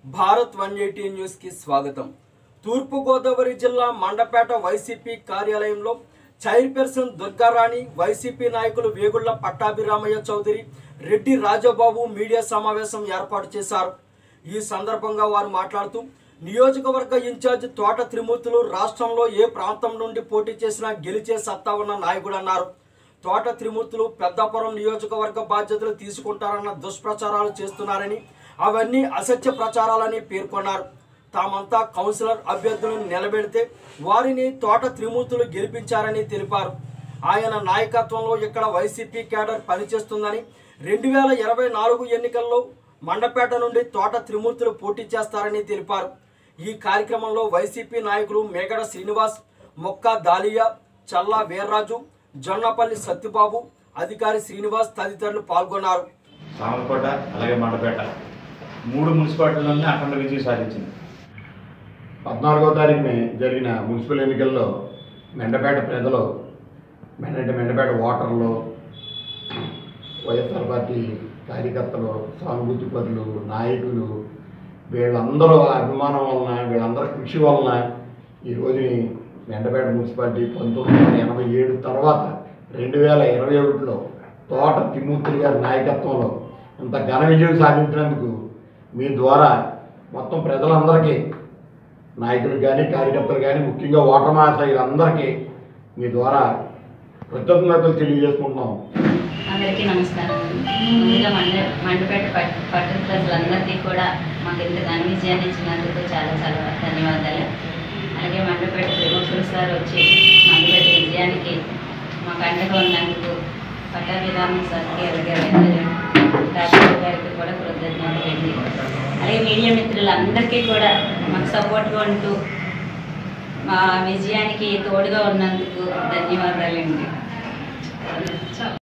Bharat one eighty news కి స్వాగతం తూర్పుగోదావరి జిల్లా మండపేట వైసీపీ కార్యాలయంలో చైర్పర్సన్ దుర్గారాణి వైసీపీ నాయకులు వేగుళ్ల పట్టాభిరామయ్య చౌదరి రెడ్డి రాజబాబు మీడియా సమావేశం ఏర్పాటు చేశారు ఈ సందర్భంగా వారు మాట్లాడుతూ నియోజకవర్గ ఇన్ఛార్జ్ తోట త్రిమూర్తులు రాష్ట్రంలో ఏ ప్రాంతం నుండి పోటీ చేసినా గెలిచే సత్తా ఉన్న నాయకుడు అన్నారు తోట త్రిమూర్తులు పెద్దాపురం నియోజకవర్గ బాధ్యతలు తీసుకుంటారన్న దుష్ప్రచారాలు చేస్తున్నారని అవన్నీ అసత్య ప్రచారాలని పేర్కొన్నారు తామంతా కౌన్సిలర్ అభ్యర్థులను నిలబెడితే వారిని తోట త్రిమూర్తులు గెలిపించారని తెలిపారు ఆయన నాయకత్వంలో ఇక్కడ వైసీపీ కేడర్ పనిచేస్తుందని రెండు వేల ఇరవై నాలుగు ఎన్నికల్లో మండపేట నుండి తోట త్రిమూర్తులు పోటీ చేస్తారని తెలిపారు ఈ కార్యక్రమంలో వైసీపీ నాయకులు మేగడ శ్రీనివాస్ మొక్క దాలియా చల్లా వీర్రాజు జొన్నపల్లి సత్యబాబు అధికారి శ్రీనివాస్ తదితరులు పాల్గొన్నారు సామర్కోట అలాగే మండపేట మూడు మున్సిపాలిటీలన్నీ అఖండ విజయం సాధించింది పద్నాలుగో తారీఖున జరిగిన మున్సిపల్ ఎన్నికల్లో మెండపేట ప్రజలు మెండ మెండపేట ఓటర్లు వైఎస్ఆర్ పార్టీ కార్యకర్తలు సానుభూతి పరులు నాయకులు వీళ్ళందరూ అభిమానం వలన వీళ్ళందరూ కృషి వలన ఈ రోజుని మెండపేట మున్సిపాలిటీ పంతొమ్మిది వందల ఎనభై ఏడు తర్వాత రెండు వేల ఇరవై ఒకటిలో తోట తిమ్మూర్తి గారి నాయకత్వంలో ఇంత ఘన విజయం సాధించినందుకు మీ ద్వారా మొత్తం ప్రజలందరికీ నాయకులు కానీ కార్యకర్తలు కానీ ముఖ్యంగా ఓటర్ మహాశయులందరికీ మీ ద్వారా కృతజ్ఞతలు తెలియజేసుకుంటున్నాం అందరికీ నమస్కారం ముందుగా మండ మండపేట పట్- పట్టణ ప్రజలందరికీ కూడా మాకు ఇంత ఘన విజయాన్ని ఇచ్చినందుకు చాలా చాలా ధన్యవాదాలు అలాగే మండపేట త్రిమూర్తులు సార్ వచ్చి మండపేట విజయానికి మాకు అండగా ఉన్నందుకు పట్టాభిరామ సార్కి అలాగే రాజబాబు గారికి కూడా కృతజ్ఞతలు అండి అలాగే మీడియా మిత్రులందరికీ కూడా మాకు సపోర్ట్గా ఉంటూ మా విజయానికి తోడుగా ఉన్నందుకు ధన్యవాదాలండి